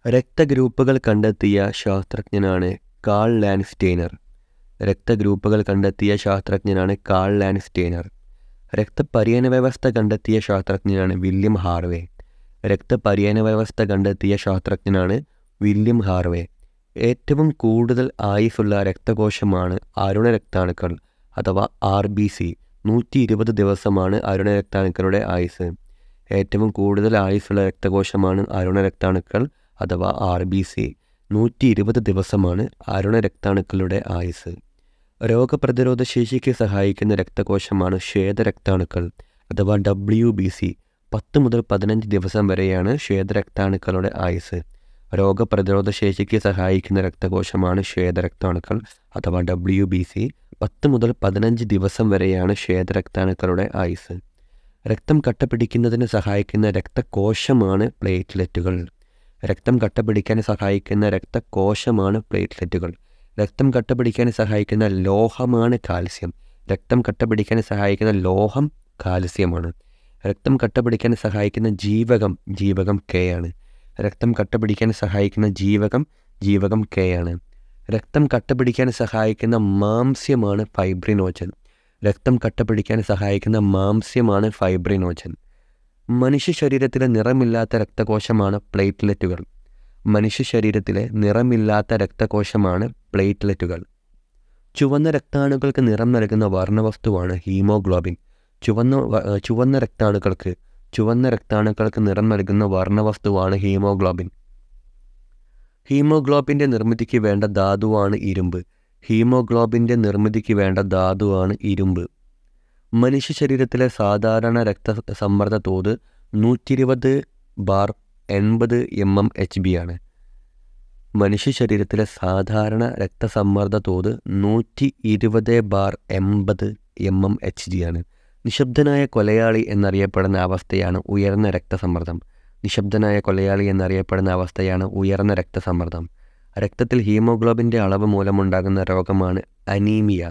രക്തഗ്രൂപ്പുകൾ കണ്ടെത്തിയ ശാസ്ത്രജ്ഞനാണ് Karl Landsteiner രക്തഗ്രൂപ്പുകൾ കണ്ടെത്തിയ ശാസ്ത്രജ്ഞനാണ് കാൾ ലാൻസ്റ്റെയ്നർ രക്തപര്യന വ്യവസ്ഥ കണ്ടെത്തിയ ശാസ്ത്രജ്ഞനാണ് വില്യം ഹാർവേ രക്തപര്യന വ്യവസ്ഥ കണ്ടെത്തിയ ശാസ്ത്രജ്ഞനാണ് വില്യം ഹാർവേ ഏറ്റവും കൂടുതൽ ആയുസ്സുള്ള രക്തകോശമാണ് അരുണരക്താണുക്കൾ അഥവാ ആർ ബി സി നൂറ്റി ഇരുപത് ദിവസമാണ് അരുണരക്താണുക്കളുടെ ആയുസ് ഏറ്റവും കൂടുതൽ ആയുസ്സുള്ള രക്തകോശമാണ് അരുണരക്താണുക്കൾ അഥവാ ആർ ബി സി നൂറ്റി ഇരുപത് ദിവസമാണ് അരുണരക്താണുക്കളുടെ ആയുസ് രോഗപ്രതിരോധ ശേഷിക്ക് സഹായിക്കുന്ന രക്തകോശമാണ് ശ്വേതരക്താണുക്കൾ അഥവാ ഡബ്ല്യു ബി സി പത്ത് മുതൽ പതിനഞ്ച് ദിവസം വരെയാണ് ശ്വേതരക്താണുക്കളുടെ ആയുസ് രോഗപ്രതിരോധ ശേഷിക്ക് സഹായിക്കുന്ന രക്തകോശമാണ് ശ്വേതരക്താണുക്കൾ അഥവാ ഡബ്ല്യു ബി സി പത്ത് മുതൽ പതിനഞ്ച് ദിവസം വരെയാണ് ശ്വേതരക്താണുക്കളുടെ ആയുസ് രക്തം കട്ടപിടിക്കുന്നതിന് സഹായിക്കുന്ന രക്തകോശമാണ് പ്ലേറ്റ്ലെറ്റുകൾ രക്തം കട്ടപിടിക്കാൻ സഹായിക്കുന്ന രക്തകോശമാണ് പ്ലേറ്റ്ലെറ്റുകൾ രക്തം കട്ടപിടിക്കാൻ സഹായിക്കുന്ന ലോഹമാണ് കാൽസ്യം രക്തം കട്ടപിടിക്കാൻ സഹായിക്കുന്ന ലോഹം കാൽസ്യമാണ് രക്തം കട്ടപിടിക്കാൻ സഹായിക്കുന്ന ജീവകം ജീവകം കെ ആണ് രക്തം കട്ടപിടിക്കാൻ സഹായിക്കുന്ന ജീവകം ജീവകം കെ ആണ് രക്തം കട്ടപിടിക്കാൻ സഹായിക്കുന്ന മാംസ്യമാണ് ഫൈബ്രിനോജൻ രക്തം കട്ടപിടിക്കാൻ സഹായിക്കുന്ന മാംസ്യമാണ് ഫൈബ്രിനോജൻ മനുഷ്യ ശരീരത്തിലെ നിറമില്ലാത്ത രക്തകോശമാണ് പ്ലേറ്റ്ലെറ്റുകൾ മനുഷ്യ ശരീരത്തിലെ നിറമില്ലാത്ത രക്തകോശമാണ് പ്ലേറ്റ്ലെറ്റുകൾ ചുവന്ന രക്താണുക്കൾക്ക് നിറം നൽകുന്ന വർണ്ണവസ്തുവാണ് ഹീമോഗ്ലോബിൻ ചുവന്ന ചുവന്ന രക്താണുക്കൾക്ക് ചുവന്ന രക്താണുക്കൾക്ക് നിറം നൽകുന്ന വർണ്ണവസ്തുവാണ് ഹീമോഗ്ലോബിൻ ഹീമോഗ്ലോബിൻ്റെ നിർമ്മിതിക്ക് വേണ്ട ധാതുവാണ് ഇരുമ്പ് ഹീമോഗ്ലോബിൻ്റെ നിർമ്മിതിക്ക് വേണ്ട ധാതുവാണ് ഇരുമ്പ് മനുഷ്യ ശരീരത്തിലെ സാധാരണ രക്തസമ്മർദ്ദ തോത് നൂറ്റി ഇരുപത് ബാർ എൺപത് എം എം എച്ച് ബി ആണ് മനുഷ്യ ശരീരത്തിലെ സാധാരണ രക്തസമ്മർദ്ദ തോത് നൂറ്റി ഇരുപത് ബാർ എൺപത് എം എം എച്ച് ജി ആണ് നിശബ്ദനായ കൊലയാളി എന്നറിയപ്പെടുന്ന അവസ്ഥയാണ് ഉയർന്ന രക്തസമ്മർദ്ദം നിശബ്ദനായ കൊലയാളി എന്നറിയപ്പെടുന്ന അവസ്ഥയാണ് ഉയർന്ന രക്തസമ്മർദ്ദം രക്തത്തിൽ ഹീമോഗ്ലോബിൻ്റെ അളവ് മൂലമുണ്ടാകുന്ന രോഗമാണ് അനീമിയ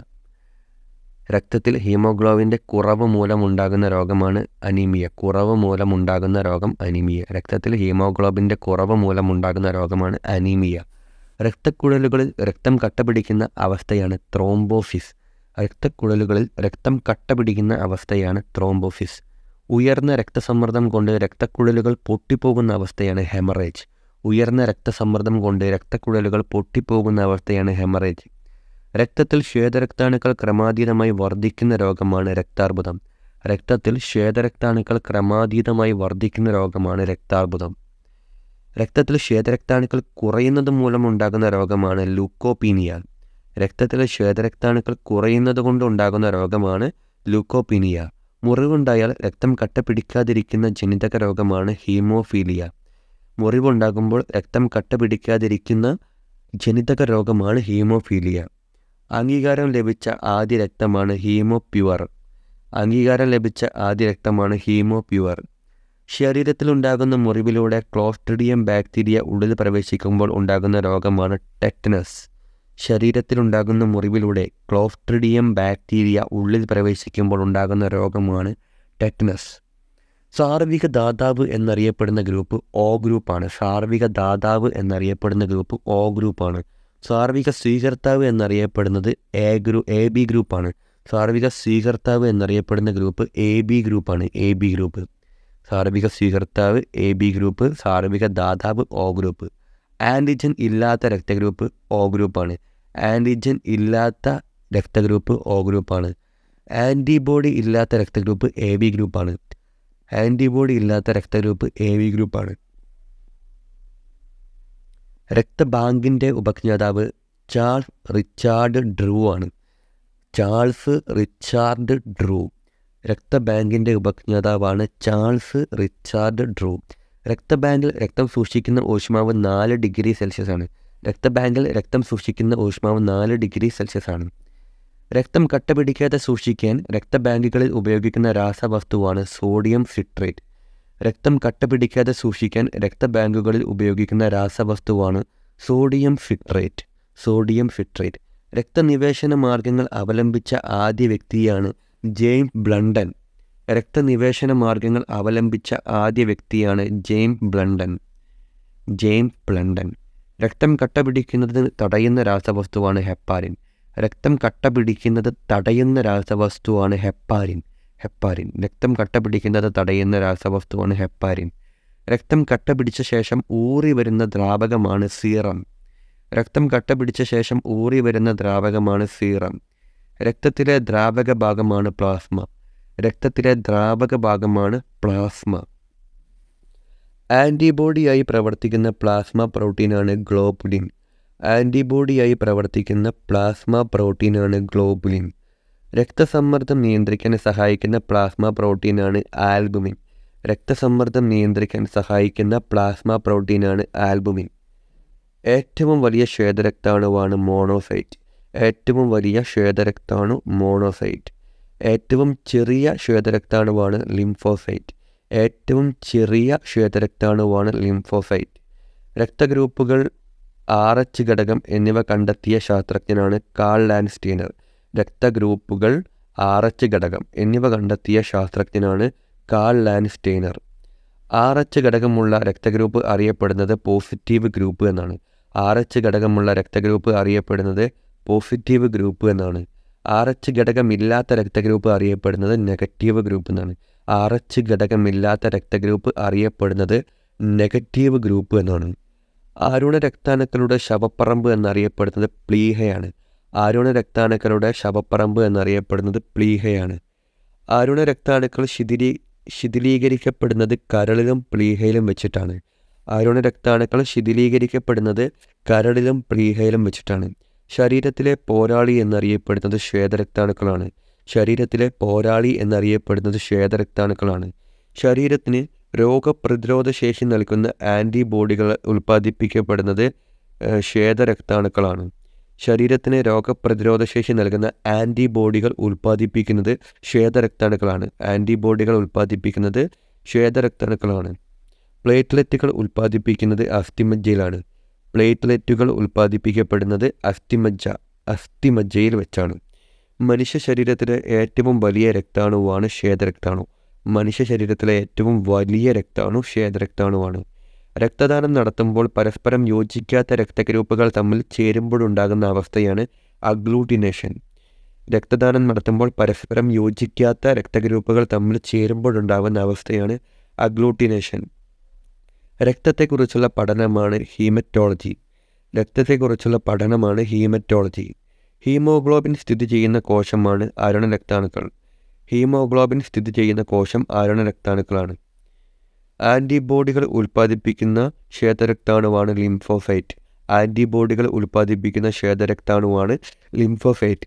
രക്തത്തിൽ ഹീമോഗ്ലോബിൻ്റെ കുറവ് മൂലമുണ്ടാകുന്ന രോഗമാണ് അനീമിയ കുറവ് മൂലമുണ്ടാകുന്ന രോഗം അനീമിയ രക്തത്തിൽ ഹീമോഗ്ലോബിൻ്റെ കുറവ് മൂലമുണ്ടാകുന്ന രോഗമാണ് അനീമിയ രക്തക്കുഴലുകളിൽ രക്തം കട്ടപിടിക്കുന്ന അവസ്ഥയാണ് ത്രോംബോസിസ് രക്തക്കുഴലുകളിൽ രക്തം കട്ടപിടിക്കുന്ന അവസ്ഥയാണ് ത്രോംബോസിസ് ഉയർന്ന രക്തസമ്മർദ്ദം കൊണ്ട് രക്തക്കുഴലുകൾ പൊട്ടിപ്പോകുന്ന അവസ്ഥയാണ് ഹെമറേജ് ഉയർന്ന രക്തസമ്മർദ്ദം കൊണ്ട് രക്തക്കുഴലുകൾ പൊട്ടിപ്പോകുന്ന അവസ്ഥയാണ് ഹെമറേജ് രക്തത്തിൽ ശ്വേതരക്താണുക്കൾ ക്രമാതീതമായി വർദ്ധിക്കുന്ന രോഗമാണ് രക്താർബുദം രക്തത്തിൽ ശ്വേതരക്താണുക്കൾ ക്രമാതീതമായി വർദ്ധിക്കുന്ന രോഗമാണ് രക്താർബുദം രക്തത്തിൽ ശ്വേതരക്താണുക്കൾ കുറയുന്നത് മൂലമുണ്ടാകുന്ന രോഗമാണ് ലൂക്കോപീനിയ രക്തത്തിലെ ശ്വേതരക്താണുക്കൾ കുറയുന്നത് കൊണ്ടുണ്ടാകുന്ന രോഗമാണ് ലൂക്കോപീനിയ മുറിവുണ്ടായാൽ രക്തം കട്ടപിടിക്കാതിരിക്കുന്ന ജനിതക രോഗമാണ് ഹീമോഫീലിയ മുറിവുണ്ടാകുമ്പോൾ രക്തം കട്ടപിടിക്കാതിരിക്കുന്ന ജനിതക രോഗമാണ് ഹീമോഫീലിയ അംഗീകാരം ലഭിച്ച ആദ്യ രക്തമാണ് ഹീമോ പ്യുവർ അംഗീകാരം ലഭിച്ച ആദ്യ രക്തമാണ് ഹീമോ പ്യുവർ ശരീരത്തിലുണ്ടാകുന്ന മുറിവിലൂടെ ക്ലോസ്ട്രിഡിയം ബാക്ടീരിയ ഉള്ളിൽ പ്രവേശിക്കുമ്പോൾ ഉണ്ടാകുന്ന രോഗമാണ് ടെറ്റനസ് ശരീരത്തിലുണ്ടാകുന്ന മുറിവിലൂടെ ക്ലോസ്ട്രിഡിയം ബാക്ടീരിയ ഉള്ളിൽ പ്രവേശിക്കുമ്പോൾ ഉണ്ടാകുന്ന രോഗമാണ് ടെറ്റനസ് സാർവിക ദാതാവ് എന്നറിയപ്പെടുന്ന ഗ്രൂപ്പ് ഒ ഗ്രൂപ്പാണ് സാർവിക ദാതാവ് എന്നറിയപ്പെടുന്ന ഗ്രൂപ്പ് ഒ ഗ്രൂപ്പാണ് സാർവിക സ്വീകർത്താവ് എന്നറിയപ്പെടുന്നത് എ ഗ്രൂ എ ബി ഗ്രൂപ്പാണ് സാർവിക സ്വീകർത്താവ് എന്നറിയപ്പെടുന്ന ഗ്രൂപ്പ് എ ബി ഗ്രൂപ്പാണ് എ ബി ഗ്രൂപ്പ് സാർവിക സ്വീകർത്താവ് എ ബി ഗ്രൂപ്പ് സാർവിക ദാതാവ് ഒ ഗ്രൂപ്പ് ആൻറ്റിജൻ ഇല്ലാത്ത രക്തഗ്രൂപ്പ് ഒ ഗ്രൂപ്പാണ് ആൻറ്റിജൻ ഇല്ലാത്ത രക്തഗ്രൂപ്പ് ഒ ഗ്രൂപ്പാണ് ആൻറ്റിബോഡി ഇല്ലാത്ത രക്തഗ്രൂപ്പ് എ ബി ഗ്രൂപ്പാണ് ആൻറ്റിബോഡി ഇല്ലാത്ത രക്തഗ്രൂപ്പ് എ വി ഗ്രൂപ്പാണ് രക്തബാങ്കിൻ്റെ ഉപജ്ഞാതാവ് ചാൾസ് റിച്ചാർഡ് ഡ്രൂ ആണ് ചാൾസ് റിച്ചാർഡ് ഡ്രൂ രക്തബാങ്കിൻ്റെ ഉപജ്ഞാതാവാണ് ചാൾസ് റിച്ചാർഡ് ഡ്രൂ രക്തബാങ്കിൽ രക്തം സൂക്ഷിക്കുന്ന ഊഷ്മാവ് നാല് ഡിഗ്രി സെൽഷ്യസ് ആണ് രക്തബാങ്കിൽ രക്തം സൂക്ഷിക്കുന്ന ഊഷ്മാവ് നാല് ഡിഗ്രി സെൽഷ്യസ് ആണ് രക്തം കട്ടപിടിക്കാതെ സൂക്ഷിക്കാൻ രക്തബാങ്കുകളിൽ ഉപയോഗിക്കുന്ന രാസവസ്തുവാണ് സോഡിയം സിട്രേറ്റ് രക്തം കട്ടപിടിക്കാതെ സൂക്ഷിക്കാൻ രക്തബാങ്കുകളിൽ ഉപയോഗിക്കുന്ന രാസവസ്തുവാണ് സോഡിയം ഫിട്രേറ്റ് സോഡിയം ഫിട്രേറ്റ് രക്തനിവേശന മാർഗങ്ങൾ അവലംബിച്ച ആദ്യ വ്യക്തിയാണ് ജെയിംസ് ബ്ലണ്ടൻ രക്തനിവേശന മാർഗങ്ങൾ അവലംബിച്ച ആദ്യ വ്യക്തിയാണ് ജെയിംസ് ബ്ലണ്ടൻ ജെയിംസ് പ്ലണ്ടൻ രക്തം കട്ട പിടിക്കുന്നത് തടയുന്ന രാസവസ്തുവാണ് ഹെപ്പാരിൻ രക്തം കട്ട പിടിക്കുന്നത് തടയുന്ന രാസവസ്തുവാണ് ഹെപ്പാരിൻ ഹെപ്പാരിൻ രക്തം കട്ട പിടിക്കുന്നത് തടയുന്ന രാസവസ്തുവാണ് ഹെപ്പാരിൻ രക്തം കട്ട പിടിച്ച ശേഷം ഊറി വരുന്ന ദ്രാവകമാണ് സീറം രക്തം കട്ട പിടിച്ച ശേഷം ഊറി വരുന്ന ദ്രാവകമാണ് സീറം രക്തത്തിലെ ദ്രാവക ഭാഗമാണ് പ്ലാസ്മ രക്തത്തിലെ ദ്രാവക ഭാഗമാണ് പ്ലാസ്മ ആൻറ്റിബോഡിയായി പ്രവർത്തിക്കുന്ന പ്ലാസ്മ പ്രോട്ടീനാണ് ഗ്ലോബുലിൻ ആൻറ്റിബോഡിയായി പ്രവർത്തിക്കുന്ന പ്ലാസ്മ പ്രോട്ടീനാണ് ഗ്ലോബുലിൻ രക്തസമ്മർദ്ദം നിയന്ത്രിക്കാൻ സഹായിക്കുന്ന പ്ലാസ്മ പ്രോട്ടീനാണ് ആൽബുമിൻ രക്തസമ്മർദ്ദം നിയന്ത്രിക്കാൻ സഹായിക്കുന്ന പ്ലാസ്മ പ്രോട്ടീനാണ് ആൽബുമിൻ ഏറ്റവും വലിയ ശ്വേതരക്താണുവാണ് മോണോസൈറ്റ് ഏറ്റവും വലിയ ശ്വേതരക്താണു മോണോസൈറ്റ് ഏറ്റവും ചെറിയ ശ്വേതരക്താണുവാണ് ലിംഫോസൈറ്റ് ഏറ്റവും ചെറിയ ശ്വേതരക്താണുവാണ് ലിംഫോസൈറ്റ് രക്തഗ്രൂപ്പുകൾ ആർ എച്ച് ഘടകം എന്നിവ കണ്ടെത്തിയ ശാസ്ത്രജ്ഞനാണ് കാൾ ലാൻസ്റ്റീനർ രക്തഗ്രൂപ്പുകൾ ആർ എച്ച് ഘടകം എന്നിവ കണ്ടെത്തിയ ശാസ്ത്രജ്ഞനാണ് കാൾ ലാൻസ്റ്റെയ്നർ ആർ എച്ച് ഘടകമുള്ള രക്തഗ്രൂപ്പ് അറിയപ്പെടുന്നത് പോസിറ്റീവ് ഗ്രൂപ്പ് എന്നാണ് ആർ എച്ച് ഘടകമുള്ള രക്തഗ്രൂപ്പ് അറിയപ്പെടുന്നത് പോസിറ്റീവ് ഗ്രൂപ്പ് എന്നാണ് ആർ എച്ച് ഘടകമില്ലാത്ത രക്തഗ്രൂപ്പ് അറിയപ്പെടുന്നത് നെഗറ്റീവ് ഗ്രൂപ്പ് എന്നാണ് ആർ എച്ച് ഘടകമില്ലാത്ത രക്തഗ്രൂപ്പ് അറിയപ്പെടുന്നത് നെഗറ്റീവ് ഗ്രൂപ്പ് എന്നാണ് ആരുണ രക്താണുക്കളുടെ ശവപ്പറമ്പ് എന്നറിയപ്പെടുന്നത് പ്ലീഹയാണ് ആരുണ രക്താണുക്കളുടെ ശവപ്പറമ്പ് എന്നറിയപ്പെടുന്നത് പ്ലീഹയാണ് ആരുണ രക്താണുക്കൾ ശിഥിലീ ശിഥിലീകരിക്കപ്പെടുന്നത് കരളിലും പ്ലീഹയിലും വെച്ചിട്ടാണ് ആരുണ രക്താണുക്കൾ ശിഥിലീകരിക്കപ്പെടുന്നത് കരളിലും പ്ലീഹയിലും വെച്ചിട്ടാണ് ശരീരത്തിലെ പോരാളി എന്നറിയപ്പെടുന്നത് ശ്വേതരക്താണുക്കളാണ് ശരീരത്തിലെ പോരാളി എന്നറിയപ്പെടുന്നത് ശ്വേതരക്താണുക്കളാണ് ശരീരത്തിന് രോഗപ്രതിരോധ ശേഷി നൽകുന്ന ആൻറ്റിബോഡികൾ ഉൽപ്പാദിപ്പിക്കപ്പെടുന്നത് ഏഹ്, ശ്വേതരക്താണുക്കളാണ് ശരീരത്തിന് രോഗപ്രതിരോധ ശേഷി നൽകുന്ന ആൻറ്റിബോഡികൾ ഉൽപ്പാദിപ്പിക്കുന്നത് ശ്വേതരക്താണുക്കളാണ് ആൻറ്റിബോഡികൾ ഉൽപ്പാദിപ്പിക്കുന്നത് ശ്വേതരക്താണുക്കളാണ് പ്ലേറ്റ്ലെറ്റുകൾ ഉൽപ്പാദിപ്പിക്കുന്നത് അസ്ഥിമജ്ജയിലാണ് പ്ലേറ്റ്ലെറ്റുകൾ ഉൽപ്പാദിപ്പിക്കപ്പെടുന്നത് അസ്ഥിമജ്ജ അസ്ഥിമജ്ജയിൽ വെച്ചാണ് മനുഷ്യ ശരീരത്തിലെ ഏറ്റവും വലിയ രക്താണുവാണ് ശ്വേതരക്താണു മനുഷ്യ ശരീരത്തിലെ ഏറ്റവും വലിയ രക്താണു ശ്വേതരക്താണുവാണ് രക്തദാനം നടത്തുമ്പോൾ പരസ്പരം യോജിക്കാത്ത രക്തഗ്രൂപ്പുകൾ തമ്മിൽ ചേരുമ്പോഴുണ്ടാകുന്ന അവസ്ഥയാണ് അഗ്ലൂട്ടിനേഷൻ രക്തദാനം നടത്തുമ്പോൾ പരസ്പരം യോജിക്കാത്ത രക്തഗ്രൂപ്പുകൾ തമ്മിൽ ചേരുമ്പോഴുണ്ടാകുന്ന അവസ്ഥയാണ് അഗ്ലൂട്ടിനേഷൻ രക്തത്തെക്കുറിച്ചുള്ള പഠനമാണ് ഹീമറ്റോളജി രക്തത്തെക്കുറിച്ചുള്ള പഠനമാണ് ഹീമറ്റോളജി ഹീമോഗ്ലോബിൻ സ്ഥിതി ചെയ്യുന്ന കോശമാണ് അരുണ രക്താണുക്കൾ ഹീമോഗ്ലോബിൻ സ്ഥിതി ചെയ്യുന്ന കോശം അരുണ രക്താണുക്കളാണ് ആൻറ്റിബോഡികൾ ഉൽപ്പാദിപ്പിക്കുന്ന ശ്വേതരക്താണുവാണ് ലിംഫോസൈറ്റ് ആൻറ്റിബോഡികൾ ഉൽപ്പാദിപ്പിക്കുന്ന ശ്വേതരക്താണുവാണ് ലിംഫോസൈറ്റ്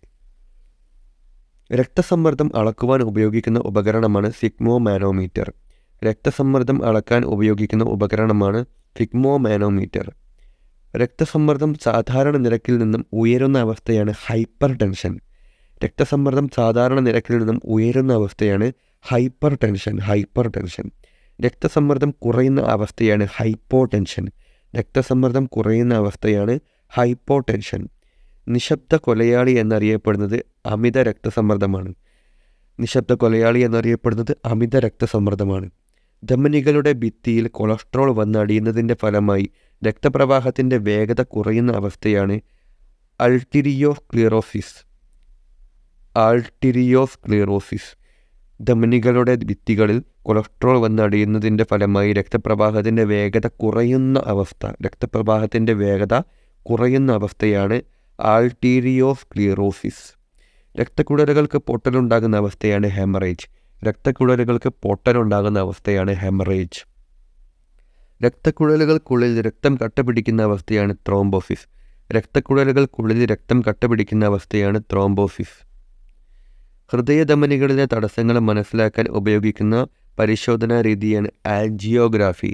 രക്തസമ്മർദ്ദം അളക്കുവാൻ ഉപയോഗിക്കുന്ന ഉപകരണമാണ് സിഗ്മോ മാനോമീറ്റർ രക്തസമ്മർദ്ദം അളക്കാൻ ഉപയോഗിക്കുന്ന ഉപകരണമാണ് സിഗ്മോ മാനോമീറ്റർ രക്തസമ്മർദ്ദം സാധാരണ നിരക്കിൽ നിന്നും ഉയരുന്ന അവസ്ഥയാണ് ഹൈപ്പർ ടെൻഷൻ രക്തസമ്മർദ്ദം സാധാരണ നിരക്കിൽ നിന്നും ഉയരുന്ന അവസ്ഥയാണ് ഹൈപ്പർ ടെൻഷൻ ഹൈപ്പർ ടെൻഷൻ രക്തസമ്മർദ്ദം കുറയുന്ന അവസ്ഥയാണ് ഹൈപ്പോ ടെൻഷൻ രക്തസമ്മർദ്ദം കുറയുന്ന അവസ്ഥയാണ് ഹൈപ്പോ ടെൻഷൻ നിശബ്ദ കൊലയാളി എന്നറിയപ്പെടുന്നത് അമിത രക്തസമ്മർദ്ദമാണ് നിശബ്ദ കൊലയാളി എന്നറിയപ്പെടുന്നത് അമിത രക്തസമ്മർദ്ദമാണ് ധമനികളുടെ ഭിത്തിയിൽ കൊളസ്ട്രോൾ വന്നടിയുന്നതിൻ്റെ ഫലമായി രക്തപ്രവാഹത്തിൻ്റെ വേഗത കുറയുന്ന അവസ്ഥയാണ് അൾട്ടിരിയോസ്ക്ലിറോസിസ് ആൾട്ടിരിയോസ്ക്ലിറോസിസ് ധമനികളുടെ ഭിത്തികളിൽ കൊളസ്ട്രോൾ വന്നടിയുന്നതിൻ്റെ ഫലമായി രക്തപ്രവാഹത്തിൻ്റെ വേഗത കുറയുന്ന അവസ്ഥ രക്തപ്രവാഹത്തിൻ്റെ വേഗത കുറയുന്ന അവസ്ഥയാണ് ആൾട്ടീരിയോസ്ക്ലിറോസിസ് രക്തക്കുഴലുകൾക്ക് പൊട്ടലുണ്ടാകുന്ന അവസ്ഥയാണ് ഹെമറേജ് രക്തക്കുഴലുകൾക്ക് പൊട്ടലുണ്ടാകുന്ന അവസ്ഥയാണ് ഹെമറേജ് രക്തക്കുഴലുകൾക്കുള്ളിൽ രക്തം കട്ടപിടിക്കുന്ന അവസ്ഥയാണ് ത്രോംബോസിസ് രക്തക്കുഴലുകൾക്കുള്ളിൽ രക്തം കട്ടപിടിക്കുന്ന അവസ്ഥയാണ് ത്രോംബോസിസ് ഹൃദയധമനികളിലെ തടസ്സങ്ങൾ മനസ്സിലാക്കാൻ ഉപയോഗിക്കുന്ന പരിശോധനാ രീതിയാണ് ആൻജിയോഗ്രാഫി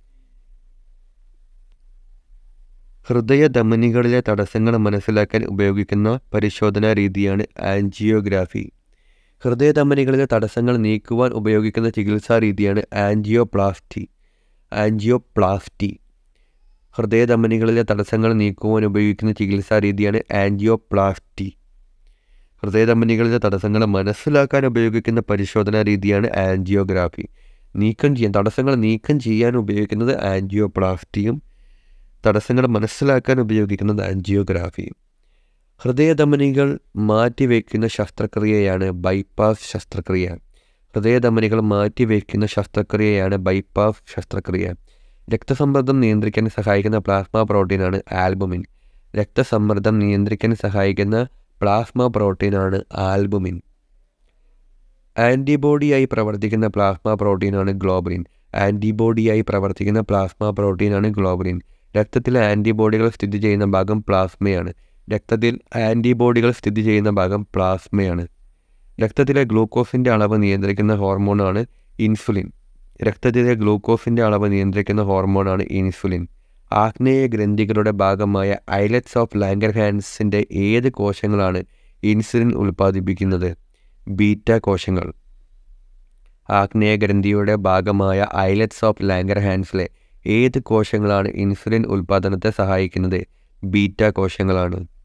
ഹൃദയധമനികളിലെ തടസ്സങ്ങൾ മനസ്സിലാക്കാൻ ഉപയോഗിക്കുന്ന പരിശോധനാ രീതിയാണ് ആൻജിയോഗ്രാഫി ഹൃദയധമനികളിലെ തടസ്സങ്ങൾ നീക്കുവാൻ ഉപയോഗിക്കുന്ന ചികിത്സാ രീതിയാണ് ആൻജിയോപ്ലാസ്റ്റി ആൻജിയോപ്ലാസ്റ്റി ഹൃദയധമനികളിലെ തടസ്സങ്ങൾ നീക്കുവാൻ ഉപയോഗിക്കുന്ന ചികിത്സാ രീതിയാണ് ആൻജിയോപ്ലാസ്റ്റി ഹൃദയധമനികളിലെ തടസ്സങ്ങൾ മനസ്സിലാക്കാൻ ഉപയോഗിക്കുന്ന പരിശോധനാ രീതിയാണ് ആൻജിയോഗ്രാഫി നീക്കം ചെയ്യാൻ തടസ്സങ്ങൾ നീക്കം ചെയ്യാൻ ഉപയോഗിക്കുന്നത് ആൻജിയോപ്ലാസ്റ്റിയും തടസ്സങ്ങൾ മനസ്സിലാക്കാൻ ഉപയോഗിക്കുന്നത് ആൻജിയോഗ്രാഫി ഹൃദയധമനികൾ മാറ്റിവെക്കുന്ന ശസ്ത്രക്രിയയാണ് ബൈപ്പാസ് ശസ്ത്രക്രിയ ഹൃദയധമനികൾ മാറ്റിവെക്കുന്ന ശസ്ത്രക്രിയയാണ് ബൈപ്പാസ് ശസ്ത്രക്രിയ രക്തസമ്മർദ്ദം നിയന്ത്രിക്കാൻ സഹായിക്കുന്ന പ്ലാസ്മ പ്രോട്ടീനാണ് ആൽബുമിൻ രക്തസമ്മർദ്ദം നിയന്ത്രിക്കാൻ സഹായിക്കുന്ന പ്ലാസ്മ പ്രോട്ടീനാണ് ആൽബുമിൻ ആൻറ്റിബോഡിയായി പ്രവർത്തിക്കുന്ന പ്ലാസ്മ പ്രോട്ടീനാണ് ഗ്ലോബലിൻ ആൻറ്റിബോഡിയായി പ്രവർത്തിക്കുന്ന പ്ലാസ്മ പ്രോട്ടീനാണ് ഗ്ലോബലിൻ രക്തത്തിലെ ആൻറ്റിബോഡികൾ സ്ഥിതി ചെയ്യുന്ന ഭാഗം പ്ലാസ്മയാണ് രക്തത്തിൽ ആൻറ്റിബോഡികൾ സ്ഥിതി ചെയ്യുന്ന ഭാഗം പ്ലാസ്മയാണ് രക്തത്തിലെ ഗ്ലൂക്കോസിൻ്റെ അളവ് നിയന്ത്രിക്കുന്ന ഹോർമോണാണ് ഇൻസുലിൻ രക്തത്തിലെ ഗ്ലൂക്കോസിൻ്റെ അളവ് നിയന്ത്രിക്കുന്ന ഹോർമോണാണ് ഇൻസുലിൻ ആഗ്നേയ ഗ്രന്ഥികളുടെ ഭാഗമായ ഐലറ്റ്സ് ഓഫ് ലാംഗർഹാൻസിൻ്റെ ഏത് കോശങ്ങളാണ് ഇൻസുലിൻ ഉൽപ്പാദിപ്പിക്കുന്നത് ബീറ്റ കോശങ്ങൾ ആഗ്നേയ ഗ്രന്ഥിയുടെ ഭാഗമായ ഐലറ്റ്സ് ഓഫ് ലാംഗർഹാൻസിലെ ഏത് കോശങ്ങളാണ് ഇൻസുലിൻ ഉൽപ്പാദനത്തെ സഹായിക്കുന്നത് ബീറ്റ കോശങ്ങളാണ്